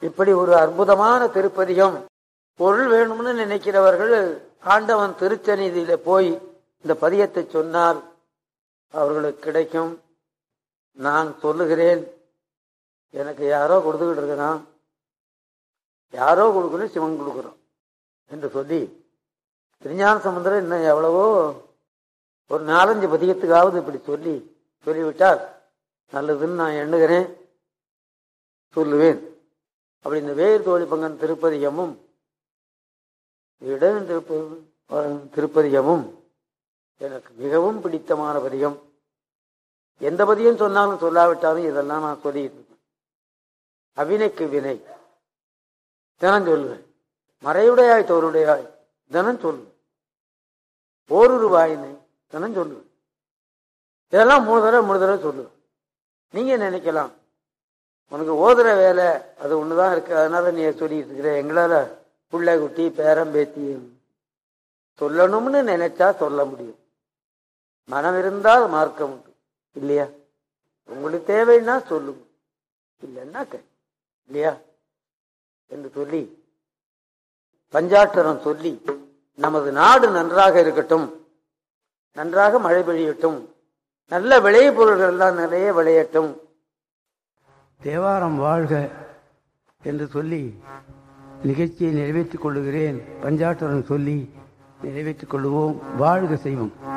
இப்படி ஒரு அற்புதமான திருப்பதிகம் பொருள் வேணும்னு நினைக்கிறவர்கள் ஆண்டவன் திருச்சந்நிதியில போய் இந்த பதியத்தை சொன்னால் அவர்களுக்கு கிடைக்கும் நான் சொல்லுகிறேன் எனக்கு யாரோ கொடுத்துக்கிட்டு இருக்கிறான் யாரோ கொடுக்கணும் சிவன் கொடுக்குறோம் என்று சொல்லி திருஞான சமுத்திரம் இன்னும் எவ்வளவோ ஒரு நாலஞ்சு பதியத்துக்காவது இப்படி சொல்லி சொல்லிவிட்டால் நல்லதுன்னு நான் எண்ணுகிறேன் சொல்லுவேன் அப்படி இந்த வேர் தோழி பங்கன் திருப்பதிகமும் இடம் திருப்ப திருப்பதிகமும் எனக்கு மிகவும் பிடித்தமான பதிகம் எந்த பதியம் சொன்னாலும் சொல்லாவிட்டாலும் இதெல்லாம் நான் சொல்லிட்டு இருக்கேன் அவினைக்கு வினை தினம் சொல்லுவேன் மறையுடையாய் தோருடையாய் தினம் சொல்லுவேன் ஓரொரு வாயினை தினம் சொல்லுவேன் இதெல்லாம் மூணு தடவை மூணு தடவை சொல்லுவேன் நீங்க நினைக்கலாம் உனக்கு ஓதுற வேலை அது ஒண்ணுதான் இருக்கு அதனால நீ சொல்லிட்டு இருக்கிற எங்களால புள்ளை குட்டி பேரம் பேத்தி சொல்லணும்னு நினைச்சா சொல்ல முடியும் மனம் இருந்தால் மார்க்கம் உண்டு இல்லையா உங்களுக்கு தேவைன்னா சொல்லுங்க இல்லைன்னா கை இல்லையா என்று சொல்லி பஞ்சாட்சரம் சொல்லி நமது நாடு நன்றாக இருக்கட்டும் நன்றாக மழை பெய்யட்டும் நல்ல விளைபொருள்கள் எல்லாம் நிறைய விளையட்டும் தேவாரம் வாழ்க என்று சொல்லி நிகழ்ச்சியை நிறைவேற்றிக் கொள்ளுகிறேன் பஞ்சாட்டரம் சொல்லி நிறைவேற்றிக் கொள்ளுவோம் வாழ்க செய்வோம்